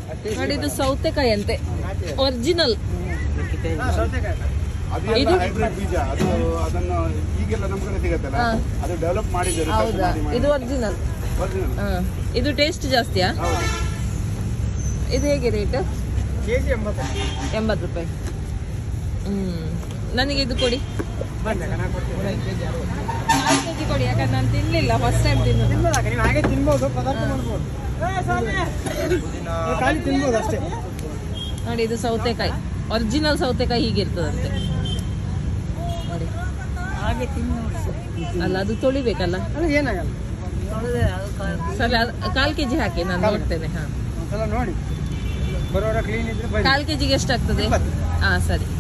ನೋಡಿ ಇದು ಸೌತೆಕಾಯಿ ಅಂತೆ ಒರಿಜಿನಲ್ ಅದು ಎಲ್ಲ ಹೈಬ್ರಿಡ್ ಬೀಜ ಅದು ಅದನ್ನು ಈಗೆಲ್ಲ ನಮ್ಮ ಕಡೆ ಸಿಗತ್ತಲ್ಲ ಹಾ. ಅದು ಡೆವಲಪ್ ಮಾಡಿದ್ದಾರೆ ಹೌದಾ ಇದು ಒರಿಜಿನಲ್ Original. ಹಾ ಇದು ಟೇಸ್ಟ್ ಜಾಸ್ತಿಯಾ ಹೌದು ಇದು ಹೇಗೆ ರೇಟ್ ಕೆಜಿ ಎಂಬತ್ತು ಎಂಬತ್ತು ರೂಪಾಯಿ ಹ್ಮ್ ನನಗೆ ಇದು ಕೊಡಿ ನಾಲ್ಕು ಕೆಜಿ ಕೊಡಿ ಯಾಕಂದ್ರೆ ನಾನು ತಿನ್ಲಿಲ್ಲ ಫಸ್ಟ್ ಟೈಮ್ ತಿನ್ನೋದು ತಿನ್ಬೋದಾಕ ನೀವು ಹಾಗೆ ತಿನ್ಬೋದು ಪದಾರ್ಥ ಮಾಡ್ಬೋದು ನೀವು ಖಾಲಿ ತಿನ್ಬೋದು ಅಷ್ಟೇ ನೋಡಿ ಇದು ಸೌತೆಕಾಯಿ ಒರಿಜಿನಲ್ ಸೌತೆಕಾಯಿ ಹೀಗಿರ್ತದಂತೆ ನೋಡಿ ಹಾಗೆ ತಿನ್ನು ಅಲ್ಲ ಅದು ತೊಳಿಬೇಕಲ್ಲ ಅದು ಏನಾಗಲ್ಲ ಸರಿ ಅದು ಕಾಲ್ ಕೆಜಿ ಹಾಕಿ ನಾನು ನೋಡ್ತೇನೆ ಹಾ ಒಂದ್ಸಲ ನೋಡಿ ಬರೋರ ಕ್ಲೀನ್ ಇದ್ರೆ ಬನ್ನಿ ಕಾಲ್ ಕೆಜಿಗೆ ಎಷ್ಟಾಗ್ತದೆ ಇಪ್ಪತ್ತು. ಹಾ ಸರಿ